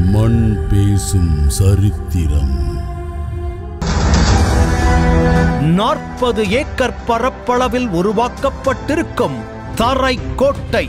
மண் பேசும் சரித்திரம் நாற்பது ஏக்கர் பரப்பளவில் உருவாக்கப்பட்டிருக்கும் தரை கோட்டை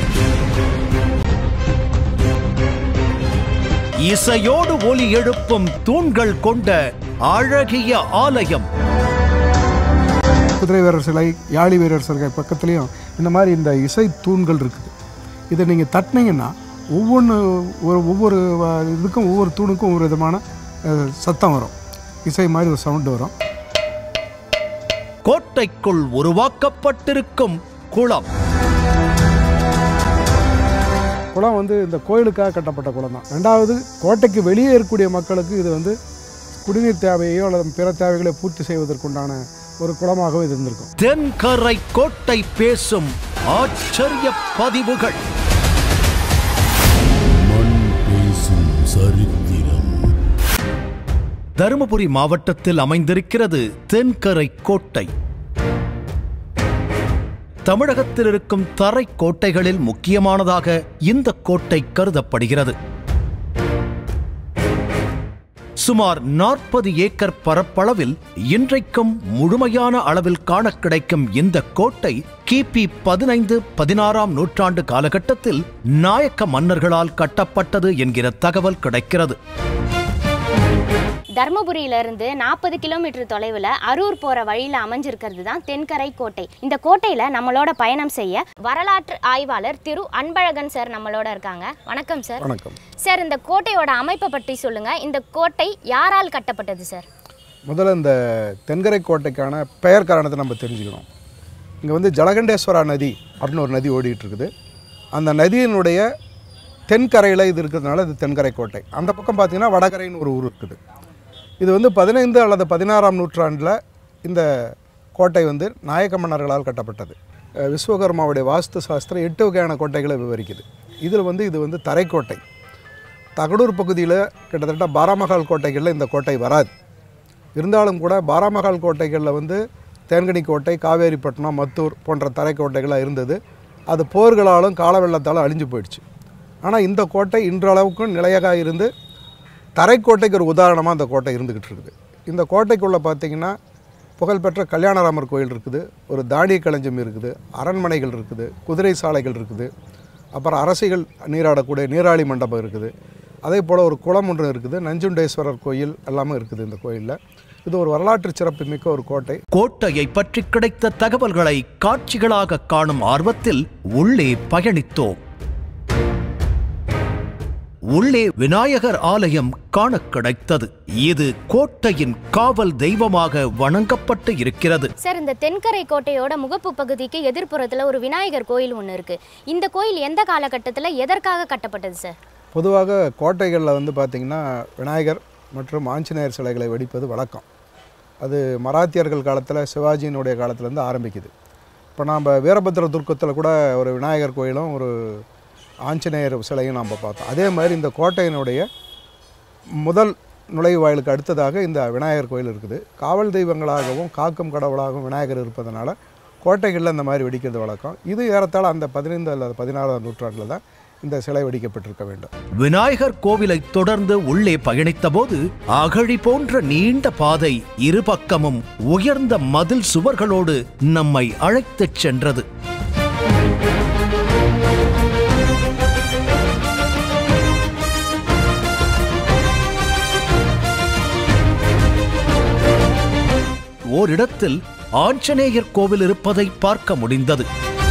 இசையோடு ஒலி எழுப்பும் தூண்கள் கொண்ட அழகிய ஆலயம் குதிரை வீரர் சிலை யாழி வீரர் சிலை பக்கத்துலேயும் இந்த மாதிரி இந்த இசை தூண்கள் இருக்குது இதை நீங்கள் தட்டினீங்கன்னா ஒவ்வொன்று ஒரு ஒவ்வொரு வ- இதுக்கும் ஒவ்வொரு தூணுக்கும் ஒவ்வொரு விதமான அஹ், சத்தம் வரும் இசை மாதிரி ஒரு சவுண்டு வரும் கோட்டைக்குள் உருவாக்கப்பட்டிருக்கும் குளம் குளம் வந்து இந்த கோயிலுக்காக கட்டப்பட்ட குளம் தான் ரெண்டாவது கோட்டைக்கு வெளியே இருக்கக்கூடிய மக்களுக்கு இது வந்து குடிநீர் தேவையோ அல்லது பிற தேவைகளை பூர்த்தி செய்வதற்குண்டான ஒரு குளமாகவே இது இருந்திருக்கும் தென்கரை கோட்டை பேசும் ஆச்சரிய பதிவுகள் மண் பேசும் சரித்திரம் தருமபுரி மாவட்டத்தில் அமைந்திருக்கிறது தென்கரை கோட்டை தமிழகத்தில் இருக்கும் தரை கோட்டைகளில் முக்கியமானதாக இந்த கோட்டை கருதப்படுகிறது சுமார் நாற்பது ஏக்கர் பரப்பளவில் இன்றைக்கும் முழுமையான அளவில் காண கிடைக்கும் இந்த கோட்டை கிபி பதினைந்து பதினாறாம் நூற்றாண்டு காலகட்டத்தில் நாயக்க மன்னர்களால் கட்டப்பட்டது என்கிற தகவல் கிடைக்கிறது தர்மபுரியிலிருந்து நாற்பது கிலோமீட்டர் தொலைவில் அரூர் போகிற வழியில் அமைஞ்சிருக்கிறது தான் தென்கரை கோட்டை இந்த கோட்டையில் நம்மளோட பயணம் செய்ய வரலாற்று ஆய்வாளர் திரு அன்பழகன் சார் நம்மளோட இருக்காங்க வணக்கம் சார் வணக்கம் சார் இந்த கோட்டையோட அமைப்பை பற்றி சொல்லுங்கள் இந்த கோட்டை யாரால் கட்டப்பட்டது சார் முதல்ல இந்த தென்கரை கோட்டைக்கான பெயர் காரணத்தை நம்ம தெரிஞ்சுக்கணும் இங்கே வந்து ஜலகண்டேஸ்வரா நதி அப்படின்னு ஒரு நதி ஓடிட்டு இருக்குது அந்த நதியினுடைய தென்கரையில் இது இருக்கிறதுனால இது தென்கரை கோட்டை அந்த பக்கம் பார்த்தீங்கன்னா வடகரைன்னு ஒரு ஊர் இருக்குது இது வந்து பதினைந்து அல்லது பதினாறாம் நூற்றாண்டில் இந்த கோட்டை வந்து நாயக்க மன்னர்களால் கட்டப்பட்டது அஹ் விஸ்வகர்மாவுடைய வாஸ்து சாஸ்திரம் எட்டு வகையான கோட்டைகளை விவரிக்குது இதில் வந்து இது வந்து தரைக்கோட்டை தகடூர் பகுதியில் கிட்டத்தட்ட பாராமகால் கோட்டைகளில் இந்த கோட்டை வராது இருந்தாலும் கூட பாராமகால் கோட்டைகளில் வந்து தேன்கனி கோட்டை காவேரிப்பட்டினம் மத்தூர் போன்ற தரைக்கோட்டைகளாக இருந்தது அது போர்களாலும் கால வெள்ளத்தாலும் அழிஞ்சு போயிடுச்சு ஆனால் இந்த கோட்டை இன்றளவுக்கும் நிலையாக இருந்து தரைக்கோட்டைக்கு ஒரு உதாரணமாக அந்த கோட்டை இருந்துக்கிட்டு இருக்குது இந்த கோட்டைக்குள்ளே பார்த்தீங்கன்னா புகழ்பெற்ற கல்யாணராமர் கோயில் இருக்குது ஒரு தானிய களஞ்சியம் இருக்குது அரண்மனைகள் இருக்குது குதிரை சாலைகள் இருக்குது அப்புறம் அரசிகள் நீராடக்கூடிய நீராளி மண்டபம் இருக்குது அதே போல் ஒரு குளம் ஒன்று இருக்குது நஞ்சுண்டேஸ்வரர் கோயில் எல்லாமே இருக்குது இந்த கோயிலில் இது ஒரு வரலாற்று சிறப்புமிக்க ஒரு கோட்டை கோட்டையை பற்றி கிடைத்த தகவல்களை காட்சிகளாக காணும் ஆர்வத்தில் உள்ளே பயணித்தோம் உள்ளே விநாயகர் ஆலயம் காண கிடைத்தது இது கோட்டையின் காவல் தெய்வமாக வணங்கப்பட்டு இருக்கிறது சார் இந்த தென்கரை கோட்டையோட முகப்பு பகுதிக்கு எதிர்ப்புறத்தில் ஒரு விநாயகர் கோயில் ஒன்று இருக்குது இந்த கோயில் எந்த காலகட்டத்தில் எதற்காக கட்டப்பட்டது சார் பொதுவாக கோட்டைகளில் வந்து பார்த்திங்கன்னா விநாயகர் மற்றும் ஆஞ்சநேயர் சிலைகளை வெடிப்பது வழக்கம் அது மராத்தியர்கள் காலத்தில் சிவாஜியினுடைய காலத்துலேருந்து ஆரம்பிக்குது இப்போ நாம் வீரபத்ர துர்க்கத்தில் கூட ஒரு விநாயகர் கோயிலும் ஒரு ஆஞ்சநேயர் சிலையும் நாம் பார்த்தோம் அதே மாதிரி இந்த கோட்டையினுடைய முதல் நுழைவாயிலுக்கு அடுத்ததாக இந்த விநாயகர் கோயில் இருக்குது காவல் தெய்வங்களாகவும் காக்கும் கடவுளாகவும் விநாயகர் இருப்பதனால கோட்டைகளில் இந்த மாதிரி வெடிக்கிறது வழக்கம் இது ஏறத்தாழ அந்த பதினைந்து அல்லது பதினாறாம் நூற்றாண்டில் தான் இந்த சிலை வெடிக்கப்பட்டிருக்க வேண்டும் விநாயகர் கோவிலை தொடர்ந்து உள்ளே பயணித்தபோது அகழி போன்ற நீண்ட பாதை இருபக்கமும் உயர்ந்த மதில் சுவர்களோடு நம்மை அழைத்துச் சென்றது ஓரிடத்தில் ஆஞ்சநேயர் கோவில் இருப்பதை பார்க்க முடிந்தது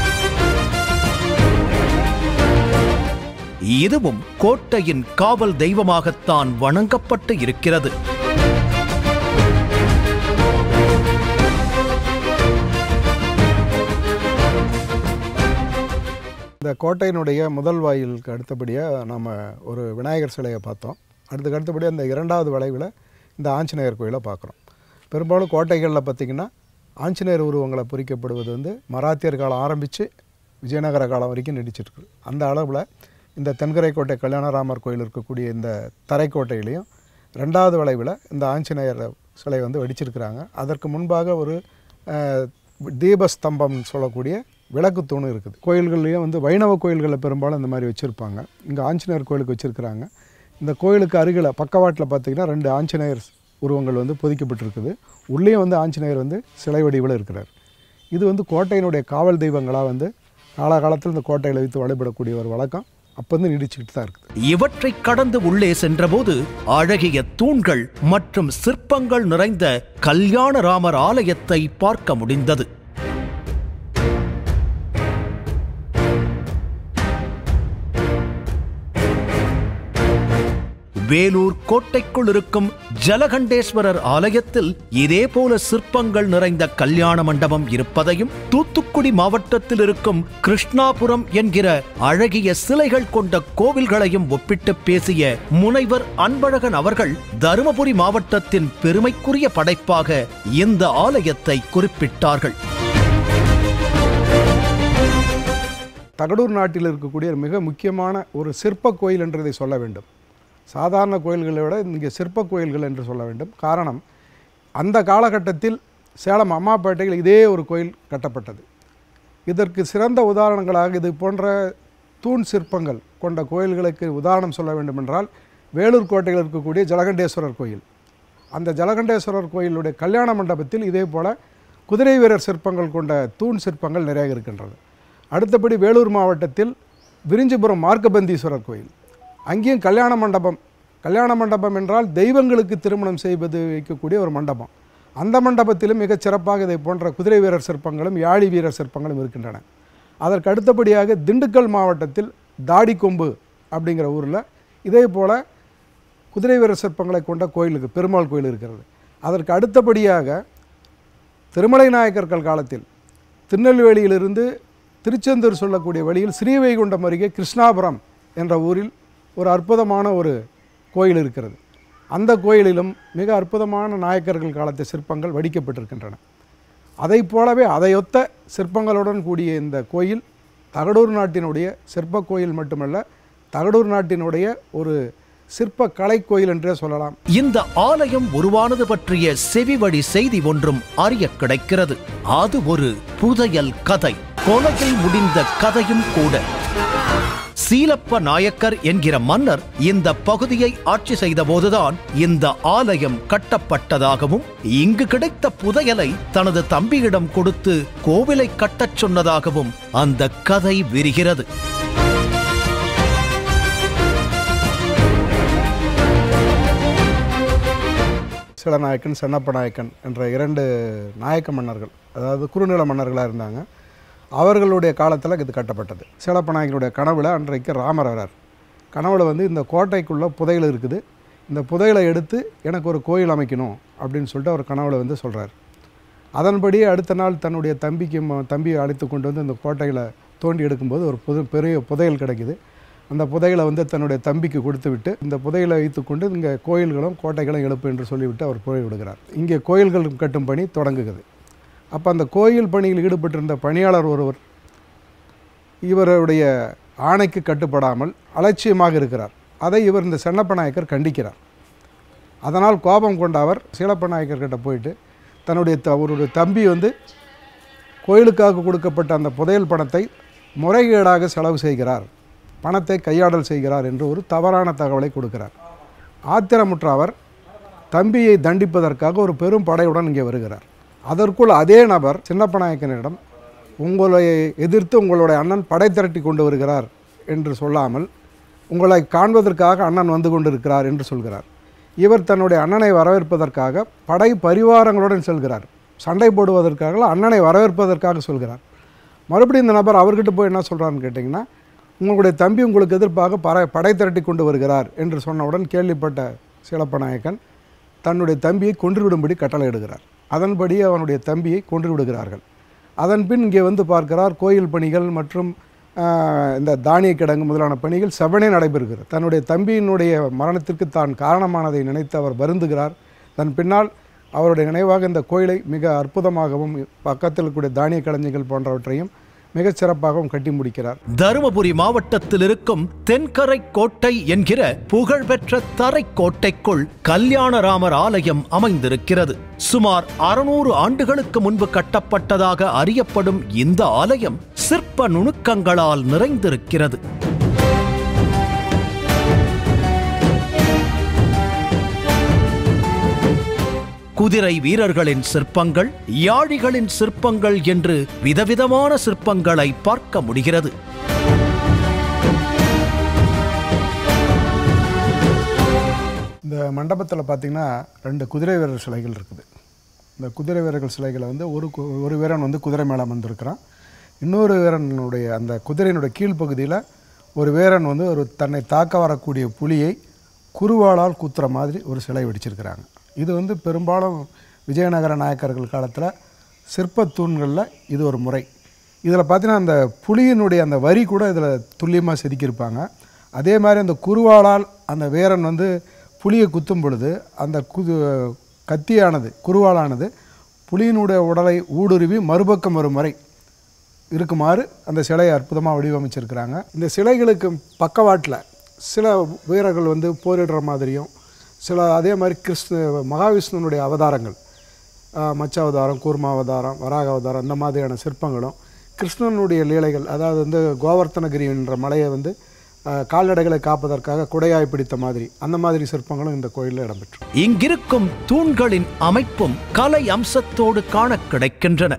இதுவும் கோட்டையின் காவல் தெய்வமாகத்தான் வணங்கப்பட்டு இருக்கிறது இந்த கோட்டையினுடைய முதல் வாயிலுக்கு அடுத்தபடியாக நம்ம ஒரு விநாயகர் சிலையை பார்த்தோம் அடுத்துக்கு அடுத்தபடியாக இந்த இரண்டாவது வளைவில் இந்த ஆஞ்சநேயர் கோயிலை பார்க்குறோம் பெரும்பாலும் கோட்டைகளில் பார்த்திங்கன்னா ஆஞ்சநேயர் உருவங்களை பொறிக்கப்படுவது வந்து மராத்தியர் காலம் ஆரம்பித்து விஜயநகர காலம் வரைக்கும் நீடிச்சிருக்கு அந்த அளவில் இந்த தென்கரை கோட்டை கல்யாணராமர் கோயில் இருக்கக்கூடிய இந்த தரைக்கோட்டையிலையும் ரெண்டாவது வளைவில் இந்த ஆஞ்சநேயர் சிலை வந்து வெடிச்சிருக்கிறாங்க அதற்கு முன்பாக ஒரு அஹ், தீபஸ்தம்பம் சொல்லக்கூடிய விளக்கு தூண் இருக்குது கோயில்கள்லேயும் வந்து வைணவ கோயில்களில் பெரும்பாலும் இந்த மாதிரி வச்சுருப்பாங்க இங்கே ஆஞ்சநேயர் கோயிலுக்கு வச்சுருக்கிறாங்க இந்த கோயிலுக்கு அருகில் பக்கவாட்டில் பார்த்தீங்கன்னா ரெண்டு ஆஞ்சநேயர் உருவங்கள் வந்து பொதிக்கப்பட்டிருக்குது உள்ளேயும் வந்து ஆஞ்சநேயர் வந்து சிலை வடிவில் இருக்கிறார் இது வந்து கோட்டையினுடைய காவல் தெய்வங்களாக வந்து காலகாலத்தில் இந்த கோட்டையில் வைத்து வழிபடக்கூடிய ஒரு வழக்கம் அப்போ வந்து நீடிச்சுக்கிட்டு தான் இருக்குது இவற்றை கடந்து உள்ளே சென்றபோது அழகிய தூண்கள் மற்றும் சிற்பங்கள் நிறைந்த கல்யாணராமர் ஆலயத்தை பார்க்க முடிந்தது வேலூர் கோட்டைக்குள் இருக்கும் ஜலகண்டேஸ்வரர் ஆலயத்தில் இதேபோல சிற்பங்கள் நிறைந்த கல்யாண மண்டபம் இருப்பதையும் தூத்துக்குடி மாவட்டத்தில் இருக்கும் கிருஷ்ணாபுரம் என்கிற அழகிய சிலைகள் கொண்ட கோவில்களையும் ஒப்பிட்டு பேசிய முனைவர் அன்பழகன் அவர்கள் தருமபுரி மாவட்டத்தின் பெருமைக்குரிய படைப்பாக இந்த ஆலயத்தை குறிப்பிட்டார்கள் தகடூர் நாட்டில் இருக்கக்கூடிய மிக முக்கியமான ஒரு சிற்ப கோயில் என்று இதை சொல்ல வேண்டும் சாதாரண கோயில்களை விட இங்கே சிற்ப கோயில்கள் என்று சொல்ல வேண்டும் காரணம் அந்த காலகட்டத்தில் சேலம் அம்மாப்பேட்டையில் இதே ஒரு கோயில் கட்டப்பட்டது இதற்கு சிறந்த உதாரணங்களாக இது போன்ற தூண் சிற்பங்கள் கொண்ட கோயில்களுக்கு உதாரணம் சொல்ல வேண்டுமென்றால் வேலூர் கோட்டையில் இருக்கக்கூடிய ஜலகண்டேஸ்வரர் கோயில் அந்த ஜலகண்டேஸ்வரர் கோயிலுடைய கல்யாண மண்டபத்தில் இதே போல் குதிரை வீரர் சிற்பங்கள் கொண்ட தூண் சிற்பங்கள் நிறைய இருக்கின்றது அடுத்தபடி வேலூர் மாவட்டத்தில் விரிஞ்சிபுரம் மார்க்கபந்தீஸ்வரர் கோயில் அங்கேயும் கல்யாண மண்டபம் கல்யாண மண்டபம் என்றால் தெய்வங்களுக்கு திருமணம் செய்வது வைக்கக்கூடிய ஒரு மண்டபம் அந்த மண்டபத்திலும் மிகச் சிறப்பாக இதை போன்ற குதிரை வீரர் சிற்பங்களும் யாழி வீரர் சிற்பங்களும் இருக்கின்றன அதற்கு அடுத்தபடியாக திண்டுக்கல் மாவட்டத்தில் தாடிக்கொம்பு அப்படிங்கிற ஊரில் இதே போல் குதிரை வீரர் சிற்பங்களை கொண்ட கோயிலுக்கு பெருமாள் கோயில் இருக்கிறது அதற்கு அடுத்தபடியாக திருமலை நாயக்கர்கள் காலத்தில் திருநெல்வேலியிலிருந்து திருச்செந்தூர் சொல்லக்கூடிய வழியில் ஸ்ரீவைகுண்டம் அருகே கிருஷ்ணாபுரம் என்ற ஊரில் ஒரு அற்புதமான ஒரு கோயில் இருக்கிறது அந்த கோயிலிலும் மிக அற்புதமான நாயக்கர்கள் காலத்து சிற்பங்கள் வடிக்கப்பட்டிருக்கின்றன அதைப் போலவே அதையொத்த சிற்பங்களுடன் கூடிய இந்த கோயில் தகடூர் நாட்டினுடைய சிற்ப கோயில் மட்டுமல்ல தகடூர் நாட்டினுடைய ஒரு சிற்ப கலை கோயில் என்றே சொல்லலாம் இந்த ஆலயம் உருவானது பற்றிய செவிவழி செய்தி ஒன்றும் அறிய கிடைக்கிறது அது ஒரு புதையல் கதை கொலையில் முடிந்த கதையும் கூட சீலப்ப நாயக்கர் என்கிற மன்னர் இந்த பகுதியை ஆட்சி செய்தபோதுதான் இந்த ஆலயம் கட்டப்பட்டதாகவும் இங்கு கிடைத்த புதையலை தனது தம்பியிடம் கொடுத்து கோவிலை கட்டச் சொன்னதாகவும் அந்த கதை விரிகிறது சிலநாயக்கன் சென்னப்ப நாயக்கன் என்ற இரண்டு நாயக்க மன்னர்கள் அதாவது குறுநில மன்னர்களாக இருந்தாங்க அவர்களுடைய காலத்தில் இது கட்டப்பட்டது சிலப்ப நாயக்கனுடைய கனவுல அன்றைக்கு ராமர் வரார் கனவுல வந்து இந்த கோட்டைக்குள்ளே புதையல் இருக்குது இந்த புதையலை எடுத்து எனக்கு ஒரு கோயில் அமைக்கணும் அப்படின்னு சொல்லிட்டு அவர் கனவுல வந்து சொல்கிறார் அதன்படி அடுத்த நாள் தன்னுடைய தம்பிக்கு ம- தம்பியை அழைத்து கொண்டு வந்து இந்த கோட்டையில் தோண்டி எடுக்கும்போது ஒரு புது பெரிய புதையல் கிடைக்குது அந்த புதையலை வந்து தன்னுடைய தம்பிக்கு கொடுத்து விட்டு இந்த புதையலை வைத்துக்கொண்டு இங்கே கோயில்களும் கோட்டைகளும் எழுப்பு என்று சொல்லிவிட்டு அவர் போய் விடுகிறார் இங்கே கோயில்கள் கட்டும் பணி தொடங்குகிறது அப்போ அந்த கோயில் பணியில் ஈடுபட்டிருந்த பணியாளர் ஒருவர் இவருடைய ஆணைக்கு கட்டுப்படாமல் அலட்சியமாக இருக்கிறார் அதை இவர் இந்த சென்னப்ப நாயக்கர் கண்டிக்கிறார் அதனால் கோபம் கொண்ட அவர் சீலப்ப நாயக்கர் கிட்ட போயிட்டு தன்னுடைய த அவருடைய தம்பி வந்து கோயிலுக்காக கொடுக்கப்பட்ட அந்த புதையல் பணத்தை முறைகேடாக செலவு செய்கிறார் பணத்தை கையாடல் செய்கிறார் என்று ஒரு தவறான தகவலை கொடுக்கிறார் ஆத்திரமுற்ற அவர் தம்பியை தண்டிப்பதற்காக ஒரு பெரும் படையுடன் இங்கே வருகிறார் அதற்குள் அதே நபர் சின்னப்ப நாயக்கனிடம் உங்களை எதிர்த்து உங்களுடைய அண்ணன் படை திரட்டி கொண்டு வருகிறார் என்று சொல்லாமல் உங்களை காண்பதற்காக அண்ணன் வந்து கொண்டிருக்கிறார் என்று சொல்கிறார் இவர் தன்னுடைய அண்ணனை வரவேற்பதற்காக படை பரிவாரங்களுடன் செல்கிறார் சண்டை போடுவதற்காக அண்ணனை வரவேற்பதற்காக சொல்கிறார் மறுபடியும் இந்த நபர் அவர்கிட்ட போய் என்ன சொல்கிறான்னு கேட்டிங்கன்னா உங்களுடைய தம்பி உங்களுக்கு எதிர்ப்பாக பற படை திரட்டி கொண்டு வருகிறார் என்று சொன்னவுடன் கேள்விப்பட்ட சிலப்ப நாயக்கன் தன்னுடைய தம்பியை கொன்றுவிடும்படி கட்டளையிடுகிறார் அதன்படி அவனுடைய தம்பியை கொன்று விடுகிறார்கள் அதன் பின் இங்கே வந்து பார்க்கிறார் கோயில் பணிகள் மற்றும் ஆஹ், இந்த தானிய கிடங்கு முதலான பணிகள் செவனே நடைபெறுகிறது தன்னுடைய தம்பியினுடைய மரணத்திற்கு தான் காரணமானதை நினைத்து அவர் வருந்துகிறார் தன் பின்னால் அவருடைய நினைவாக இந்த கோயிலை மிக அற்புதமாகவும் பக்கத்தில் இருக்கக்கூடிய தானிய களஞ்சியங்கள் போன்றவற்றையும் மிகச் சிறப்பாகவும் கட்டி முடிக்கிறார் தருமபுரி மாவட்டத்தில் இருக்கும் தென்கரை கோட்டை என்கிற புகழ்பெற்ற தரைக்கோட்டைக்குள் கல்யாணராமர் ஆலயம் அமைந்திருக்கிறது சுமார் அறுநூறு ஆண்டுகளுக்கு முன்பு கட்டப்பட்டதாக அறியப்படும் இந்த ஆலயம் சிற்ப நுணுக்கங்களால் நிறைந்திருக்கிறது குதிரை வீரர்களின் சிற்பங்கள் யாழிகளின் சிற்பங்கள் என்று விதவிதமான சிற்பங்களை பார்க்க முடிகிறது இந்த மண்டபத்தில் பார்த்தீங்கன்னா ரெண்டு குதிரை வீரர் சிலைகள் இருக்குது இந்த குதிரை வீரர்கள் சிலைகளை வந்து ஒரு கு- ஒரு வீரன் வந்து குதிரை மேலே வந்திருக்கிறான் இன்னொரு வீரனுடைய அந்த குதிரையினுடைய கீழ்ப்பகுதியில் ஒரு வீரன் வந்து ஒரு தன்னை தாக்க வரக்கூடிய புலியை குருவாளால் குத்துற மாதிரி ஒரு சிலை வெடிச்சிருக்கிறாங்க இது வந்து பெரும்பாலும் விஜயநகர நாயக்கர்கள் காலத்தில் சிற்பத் தூண்களில் இது ஒரு முறை இதில் பார்த்தீங்கன்னா அந்த புலியினுடைய அந்த வரி கூட இதில் துல்லியமாக செதுக்கியிருப்பாங்க அதே மாதிரி அந்த குருவாளால் அந்த வீரன் வந்து புலியை குத்தும் பொழுது அந்த குது கத்தியானது குருவாளானது புலியினுடைய உடலை ஊடுருவி மறுபக்கம் வரும் வரை இருக்குமாறு அந்த சிலையை அற்புதமாக வடிவமைச்சிருக்கிறாங்க இந்த சிலைகளுக்கு பக்கவாட்டில் சில வீரர்கள் வந்து போரிடுற மாதிரியும் சில அதே மாதிரி கிருஷ்ண மகாவிஷ்ணுனுடைய அவதாரங்கள் ஆஹ், மச்ச அவதாரம் கூர்ம அவதாரம் வராக அவதாரம் இந்த மாதிரியான சிற்பங்களும் கிருஷ்ணனுடைய லீலைகள் அதாவது வந்து கோவர்த்தனகிரி என்ற மலையை வந்து ஆஹ், கால்நடைகளை காப்பதற்காக குடையாய் பிடித்த மாதிரி அந்த மாதிரி சிற்பங்களும் இந்த கோயிலில் இடம்பெற்று இங்கிருக்கும் தூண்களின் அமைப்பும் கலை அம்சத்தோடு காணக் கிடைக்கின்றன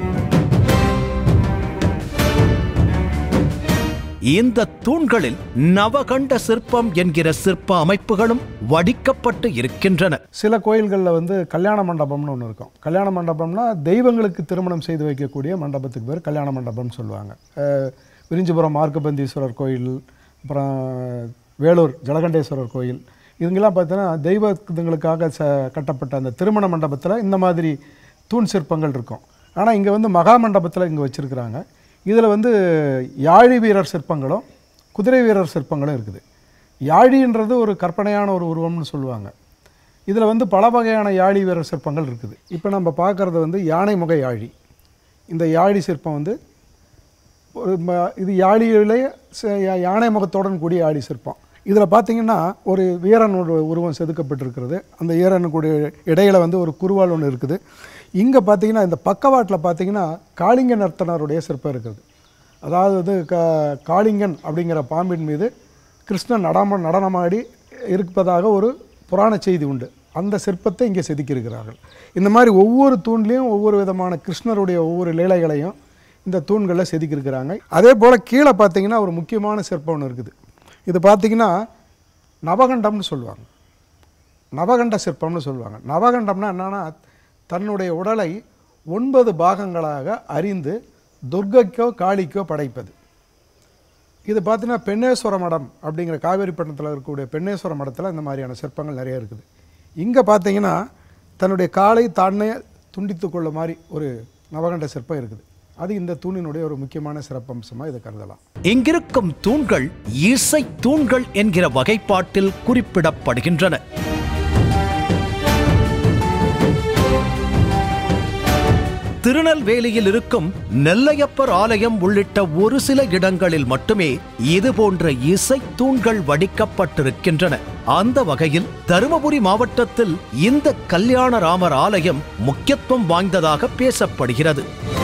இந்த தூண்களில் நவகண்ட சிற்பம் என்கிற சிற்ப அமைப்புகளும் வடிக்கப்பட்டு இருக்கின்றன சில கோயில்களில் வந்து கல்யாண மண்டபம்னு ஒன்று இருக்கும் கல்யாண மண்டபம்னா தெய்வங்களுக்கு திருமணம் செய்து வைக்கக்கூடிய மண்டபத்துக்கு பேர் கல்யாண மண்டபம்னு சொல்லுவாங்க அஹ், விரிஞ்சிபுரம் மார்க்கபந்தீஸ்வரர் கோயில் அப்புறம் வேலூர் ஜலகண்டேஸ்வரர் கோயில் இவங்கெல்லாம் பார்த்தீங்கன்னா தெய்வங்களுக்காக ச கட்டப்பட்ட அந்த திருமண மண்டபத்தில் இந்த மாதிரி தூண் சிற்பங்கள் இருக்கும் ஆனால் இங்கே வந்து மகா மண்டபத்தில் இங்கே வச்சுருக்கிறாங்க இதில் வந்து யாழி வீரர் சிற்பங்களும் குதிரை வீரர் சிற்பங்களும் இருக்குது யாழின்றது ஒரு கற்பனையான ஒரு உருவம்னு சொல்லுவாங்க இதில் வந்து பல வகையான யாழி வீரர் சிற்பங்கள் இருக்குது இப்போ நம்ம பார்க்குறது வந்து யானை முக யாழி இந்த யாழி சிற்பம் வந்து ஒரு ம- இது யாழியிலே ச- யா- யானை முகத்துடன் கூடிய யாழி சிற்பம் இதில் பார்த்தீங்கன்னா ஒரு வீரனோட உருவம் செதுக்கப்பட்டிருக்கிறது அந்த வீரனுக்குடைய இடையில வந்து ஒரு குருவால் ஒன்று இருக்குது இங்கே பார்த்தீங்கன்னா இந்த பக்கவாட்டில் பார்த்தீங்கன்னா காளிங்க நர்த்தனருடைய சிற்பம் இருக்குது அதாவது வந்து கா காளிங்கன் அப்படிங்கிற பாம்பின் மீது கிருஷ்ணன் நடம நடனமாடி இருப்பதாக ஒரு புராண செய்தி உண்டு அந்த சிற்பத்தை இங்கே செதுக்கியிருக்கிறார்கள் இந்த மாதிரி ஒவ்வொரு தூண்லேயும் ஒவ்வொரு விதமான கிருஷ்ணருடைய ஒவ்வொரு லீலைகளையும் இந்த தூண்களில் செதுக்கியிருக்கிறாங்க அதே போல் கீழே பார்த்தீங்கன்னா ஒரு முக்கியமான சிற்பம் ஒன்று இருக்குது இது பார்த்தீங்கன்னா நவகண்டம்னு சொல்லுவாங்க நவகண்ட சிற்பம்னு சொல்லுவாங்க நவகண்டம்னா என்னன்னா தன்னுடைய உடலை ஒன்பது பாகங்களாக அறிந்து துர்க்கைக்கோ காளிக்கோ படைப்பது இது பார்த்தீங்கன்னா பெண்ணேஸ்வர மடம் அப்படிங்கிற காவேரிப்பட்டினத்தில் இருக்கக்கூடிய பெண்ணேஸ்வர மடத்தில் இந்த மாதிரியான சிற்பங்கள் நிறைய இருக்குது இங்கே பார்த்தீங்கன்னா தன்னுடைய காலை தானே துண்டித்து கொள்ள மாதிரி ஒரு நவகண்ட சிற்பம் இருக்குது அது இந்த தூணினுடைய ஒரு முக்கியமான சிறப்பம்சமாக இதை கருதலாம் இங்கிருக்கும் தூண்கள் இசை தூண்கள் என்கிற வகைப்பாட்டில் குறிப்பிடப்படுகின்றன திருநெல்வேலியில் இருக்கும் நெல்லையப்பர் ஆலயம் உள்ளிட்ட ஒரு சில இடங்களில் மட்டுமே இது போன்ற இசை தூண்கள் வடிக்கப்பட்டிருக்கின்றன அந்த வகையில் தருமபுரி மாவட்டத்தில் இந்த கல்யாணராமர் ஆலயம் முக்கியத்துவம் வாய்ந்ததாக பேசப்படுகிறது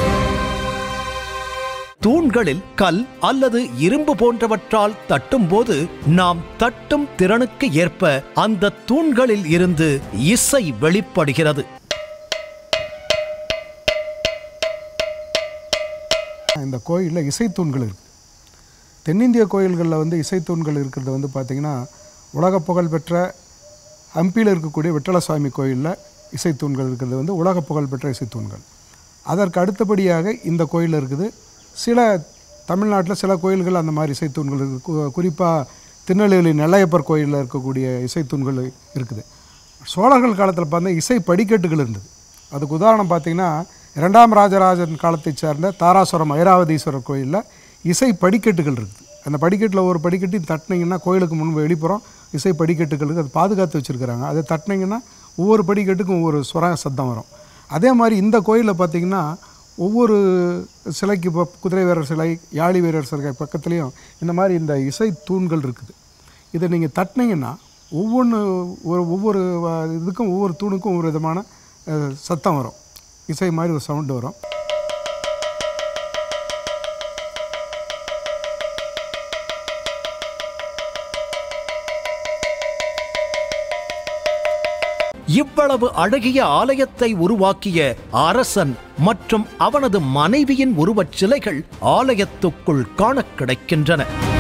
தூண்களில் கல் அல்லது இரும்பு போன்றவற்றால் தட்டும்போது நாம் தட்டும் திறனுக்கு ஏற்ப அந்த தூண்களில் இருந்து இசை வெளிப்படுகிறது இந்த கோயிலில் இசைத்தூண்கள் இருக்குது தென்னிந்திய கோயில்களில் வந்து இசைத்தூண்கள் இருக்கிறது வந்து பார்த்திங்கன்னா உலக புகழ்பெற்ற ஹம்பியில் இருக்கக்கூடிய விட்டலசாமி கோயிலில் இசைத்தூண்கள் இருக்கிறது வந்து உலக புகழ்பெற்ற இசைத்தூண்கள் அதற்கு அடுத்தபடியாக இந்த கோயில் இருக்குது சில தமிழ்நாட்டில் சில கோயில்கள் அந்த மாதிரி இசைத்தூண்கள் இருக்குது குறிப்பாக திருநெல்வேலி நெல்லையப்பர் கோயிலில் இருக்கக்கூடிய இசைத்தூண்கள் இருக்குது சோழர்கள் காலத்தில் பார்த்தா இசை படிக்கட்டுகள் இருந்தது அதுக்கு உதாரணம் பார்த்தீங்கன்னா இரண்டாம் ராஜராஜன் காலத்தைச் சேர்ந்த தாராசுரம் ஐராவதீஸ்வரர் கோயிலில் இசை படிக்கட்டுகள் இருக்குது அந்த படிக்கட்டில் ஒரு படிக்கட்டு தட்டினீங்கன்னா கோயிலுக்கு முன்பு வெளிப்புறம் இசை படிக்கட்டுகள் இருக்குது அது பாதுகாத்து வச்சுருக்கிறாங்க அதை தட்டினீங்கன்னா ஒவ்வொரு படிக்கட்டுக்கும் ஒவ்வொரு சுர சத்தம் வரும் அதே மாதிரி இந்த கோயிலில் பார்த்தீங்கன்னா ஒவ்வொரு சிலைக்கு இப்போ குதிரை வீரர் சிலை யாழி வீரர் சிலை பக்கத்துலேயும் இந்த மாதிரி இந்த இசை தூண்கள் இருக்குது இதை நீங்கள் தட்டினீங்கன்னா ஒவ்வொன்று ஒரு ஒவ்வொரு வ- இதுக்கும் ஒவ்வொரு தூணுக்கும் ஒவ்வொரு விதமான அஹ், சத்தம் வரும் இசை மாதிரி ஒரு சவுண்டு வரும் இவ்வளவு அழகிய ஆலயத்தை உருவாக்கிய அரசன் மற்றும் அவனது மனைவியின் உருவச் சிலைகள் ஆலயத்துக்குள் காணக் கிடைக்கின்றன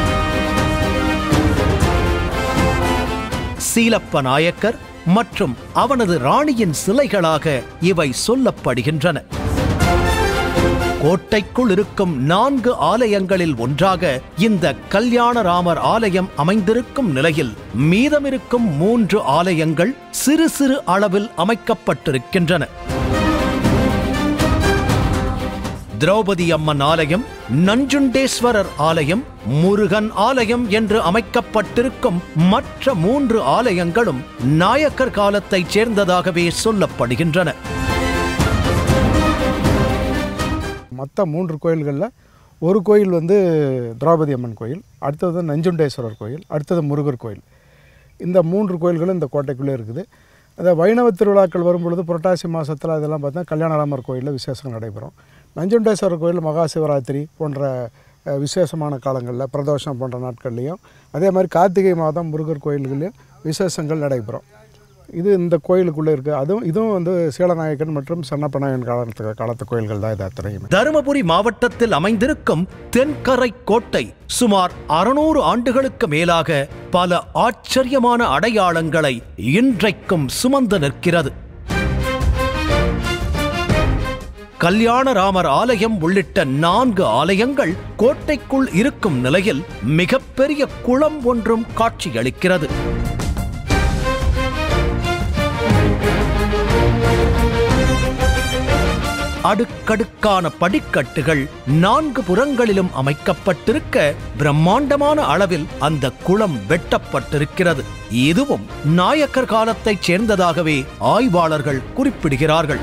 சீலப்ப நாயக்கர் மற்றும் அவனது ராணியின் சிலைகளாக இவை சொல்லப்படுகின்றன கோட்டைக்குள் இருக்கும் நான்கு ஆலயங்களில் ஒன்றாக இந்த கல்யாணராமர் ஆலயம் அமைந்திருக்கும் நிலையில் மீதமிருக்கும் மூன்று ஆலயங்கள் சிறு சிறு அளவில் அமைக்கப்பட்டிருக்கின்றன திரௌபதி அம்மன் ஆலயம் நஞ்சுண்டேஸ்வரர் ஆலயம் முருகன் ஆலயம் என்று அமைக்கப்பட்டிருக்கும் மற்ற மூன்று ஆலயங்களும் நாயக்கர் காலத்தைச் சேர்ந்ததாகவே சொல்லப்படுகின்றன மற்ற மூன்று கோயில்களில் ஒரு கோயில் வந்து திரௌபதி அம்மன் கோயில் அடுத்தது நஞ்சுண்டேஸ்வரர் கோயில் அடுத்தது முருகர் கோயில் இந்த மூன்று கோயில்களும் இந்த கோட்டைக்குள்ளே இருக்குது அந்த வைணவ திருவிழாக்கள் வரும்பொழுது புரட்டாசி மாதத்தில் அதெல்லாம் பார்த்தா கல்யாணராமர் கோயிலில் விசேஷம் நடைபெறும் நஞ்சுண்டேஸ்வரர் கோயில் மகா சிவராத்திரி போன்ற அஹ், விசேஷமான காலங்களில் பிரதோஷம் போன்ற நாட்கள்லையும் அதே மாதிரி கார்த்திகை மாதம் முருகர் கோயில்களையும் விசேஷங்கள் நடைபெறும் இது இந்த கோயிலுக்குள்ளே இருக்குது அதுவும் இதுவும் வந்து சீலநாயக்கன் மற்றும் சென்னப்பநாயகன் காலத்து காலத்து கோயில்கள் தான் இது அத்தனையுமே தருமபுரி மாவட்டத்தில் அமைந்திருக்கும் தென்கரை கோட்டை சுமார் அறுநூறு ஆண்டுகளுக்கு மேலாக பல ஆச்சரியமான அடையாளங்களை இன்றைக்கும் சுமந்து நிற்கிறது கல்யாணராமர் ஆலயம் உள்ளிட்ட நான்கு ஆலயங்கள் கோட்டைக்குள் இருக்கும் நிலையில் மிகப்பெரிய குளம் ஒன்றும் காட்சியளிக்கிறது அடுக்கடுக்கான படிக்கட்டுகள் நான்கு புறங்களிலும் அமைக்கப்பட்டிருக்க பிரம்மாண்டமான அளவில் அந்த குளம் வெட்டப்பட்டிருக்கிறது இதுவும் நாயக்கர் காலத்தைச் சேர்ந்ததாகவே ஆய்வாளர்கள் குறிப்பிடுகிறார்கள்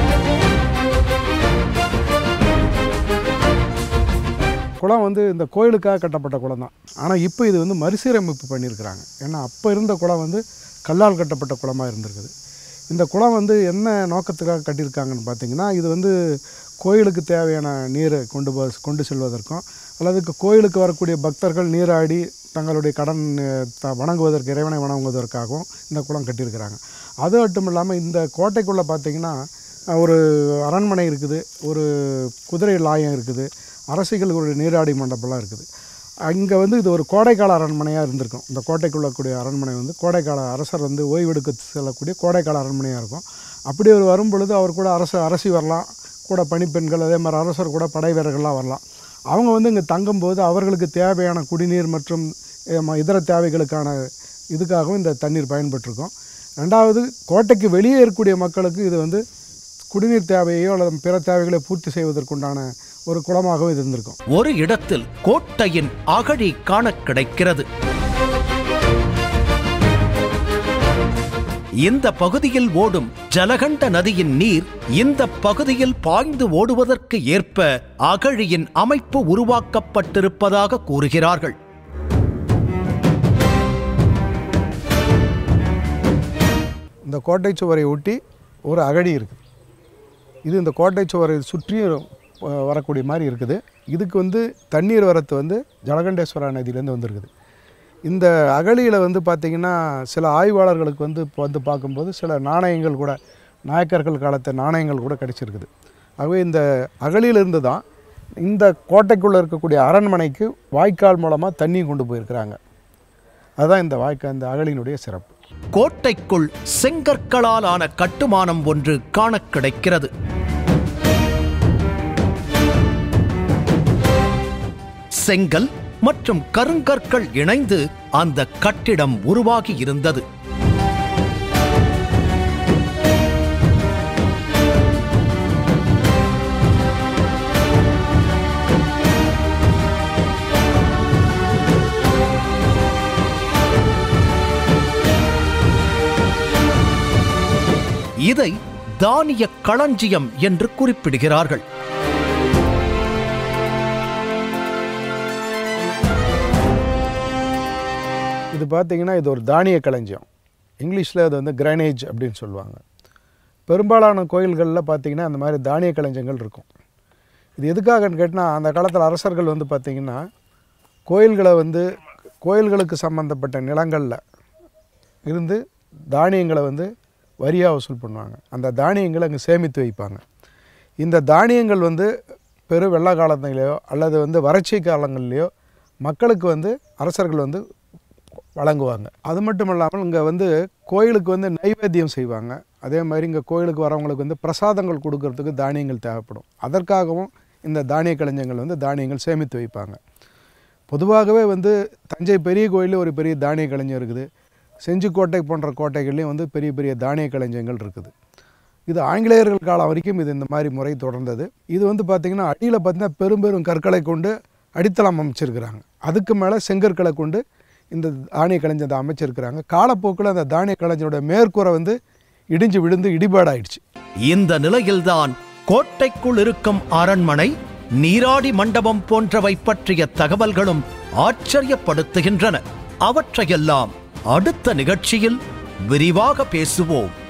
குளம் வந்து இந்த கோயிலுக்காக கட்டப்பட்ட குளம் தான் ஆனால் இப்போ இது வந்து மறுசீரமைப்பு பண்ணியிருக்கிறாங்க ஏன்னா அப்போ இருந்த குளம் வந்து கல்லால் கட்டப்பட்ட குளமாக இருந்திருக்குது இந்த குளம் வந்து என்ன நோக்கத்துக்காக கட்டியிருக்காங்கன்னு பார்த்தீங்கன்னா இது வந்து கோயிலுக்கு தேவையான நீரை கொண்டு போ கொண்டு செல்வதற்கும் அல்லது க- கோயிலுக்கு வரக்கூடிய பக்தர்கள் நீராடி தங்களுடைய கடன் அஹ், த- வணங்குவதற்கு இறைவனை வணங்குவதற்காகவும் இந்த குளம் கட்டியிருக்கிறாங்க அது மட்டும் இல்லாமல் இந்த கோட்டைக்குள்ளே பார்த்தீங்கன்னா அஹ், ஒரு அரண்மனை இருக்குது ஒரு குதிரை லாயம் இருக்குது அரசிகளுடைய நீராடி மண்டபம்லாம் இருக்குது அங்கே வந்து இது ஒரு கோடைக்கால அரண்மனையாக இருந்திருக்கும் இந்த கோட்டைக்குள்ள கூடிய அரண்மனை வந்து கோடைக்கால அரசர் வந்து ஓய்வெடுக்க செல்லக்கூடிய கோடைக்கால அரண்மனையாக இருக்கும் அப்படி அவர் வரும் பொழுது அவர் கூட அரச அரசி வரலாம் கூட பணிப்பெண்கள் அதே மாதிரி அரசர் கூட படை வீரர்கள்லாம் வரலாம் அவங்க வந்து இங்கே தங்கும்போது அவர்களுக்கு தேவையான குடிநீர் மற்றும் அஹ், ம- இதர தேவைகளுக்கான இதுக்காகவும் இந்த தண்ணீர் பயன்பட்டிருக்கும் ரெண்டாவது கோட்டைக்கு வெளியே இருக்கக்கூடிய மக்களுக்கு இது வந்து குடிநீர் தேவையோ அல்லது பிற தேவைகளை பூர்த்தி செய்வதற்குண்டான ஒரு குளமாகவும் இது இருந்திருக்கும் ஒரு இடத்தில் கோட்டையின் அகழி காணக் கிடைக்கிறது இந்த பகுதியில் ஓடும் ஜலகண்ட நதியின் நீர் இந்த பகுதியில் பாய்ந்து ஓடுவதற்கு ஏற்ப அகழியின் அமைப்பு உருவாக்கப்பட்டிருப்பதாக கூறுகிறார்கள் இந்த கோட்டை சுவரை ஒட்டி ஒரு அகழி இருக்குது இது இந்த கோட்டை சுவரை சுற்றி அஹ், வரக்கூடிய மாதிரி இருக்குது இதுக்கு வந்து தண்ணீர் வரத்து வந்து ஜலகண்டேஸ்வரா நதியிலேருந்து வந்திருக்குது இந்த அகழியில் வந்து பார்த்திங்கன்னா சில ஆய்வாளர்களுக்கு வந்து இப்போ வந்து பார்க்கும்போது சில நாணயங்கள் கூட நாயக்கர்கள் காலத்து நாணயங்கள் கூட கிடைச்சிருக்குது ஆகவே இந்த அகழியிலிருந்து தான் இந்த கோட்டைக்குள்ளே இருக்கக்கூடிய அரண்மனைக்கு வாய்க்கால் மூலமாக தண்ணி கொண்டு போயிருக்கிறாங்க அதுதான் இந்த வாய்க்கால் இந்த அகழியினுடைய சிறப்பு கோட்டைக்குள் செங்கற்களால் ஆன கட்டுமானம் ஒன்று காணக் கிடைக்கிறது செங்கல் மற்றும் கருங்கற்கள் இணைந்து அந்த கட்டிடம் உருவாகி இருந்தது இதை தானிய களஞ்சியம் என்று குறிப்பிடுகிறார்கள் இது பார்த்தீங்கன்னா இது ஒரு தானிய களஞ்சியம் இங்கிலீஷில் அது வந்து கிரைனேஜ் அப்படின்னு சொல்லுவாங்க பெரும்பாலான கோயில்களில் பார்த்தீங்கன்னா அந்த மாதிரி தானிய களஞ்சியங்கள் இருக்கும் இது எதுக்காகன்னு கேட்டால் அந்த காலத்தில் அரசர்கள் வந்து பார்த்திங்கன்னா கோயில்களை வந்து கோயில்களுக்கு சம்மந்தப்பட்ட நிலங்களில் இருந்து தானியங்களை வந்து வரியாக வசூல் பண்ணுவாங்க அந்த தானியங்களை அங்கே சேமித்து வைப்பாங்க இந்த தானியங்கள் வந்து பெரு வெள்ள காலத்திலேயோ அல்லது வந்து வறட்சி காலங்கள்லேயோ மக்களுக்கு வந்து அரசர்கள் வந்து வழங்குவாங்க அது மட்டும் இல்லாமல் இங்கே வந்து கோயிலுக்கு வந்து நைவேத்தியம் செய்வாங்க அதே மாதிரி இங்கே கோயிலுக்கு வரவங்களுக்கு வந்து பிரசாதங்கள் கொடுக்கறதுக்கு தானியங்கள் தேவைப்படும் அதற்காகவும் இந்த தானிய களஞ்சியங்கள் வந்து தானியங்கள் சேமித்து வைப்பாங்க பொதுவாகவே வந்து தஞ்சை பெரிய கோயிலில் ஒரு பெரிய தானிய களஞ்சியம் இருக்குது செஞ்சிக்கோட்டை போன்ற கோட்டைகள்லேயும் வந்து பெரிய பெரிய தானிய களஞ்சியங்கள் இருக்குது இது ஆங்கிலேயர்கள் காலம் வரைக்கும் இது இந்த மாதிரி முறை தொடர்ந்தது இது வந்து பார்த்திங்கன்னா அடியில் பார்த்திங்கன்னா பெரும் பெரும் கற்களை கொண்டு அடித்தளம் அமைச்சிருக்கிறாங்க அதுக்கு மேலே செங்கற்களை கொண்டு இந்த தானிய களஞ்சியத்தை அமைச்சிருக்கிறாங்க காலப்போக்கில் அந்த தானிய களஞ்சியோட மேற்கூரை வந்து இடிஞ்சு விழுந்து இடிபாடாயிடுச்சு இந்த நிலையில்தான் கோட்டைக்குள் இருக்கும் அரண்மனை நீராடி மண்டபம் போன்றவை பற்றிய தகவல்களும் ஆச்சரியப்படுத்துகின்றன அவற்றையெல்லாம் அடுத்த நிகழ்ச்சியில் விரிவாக பேசுவோம்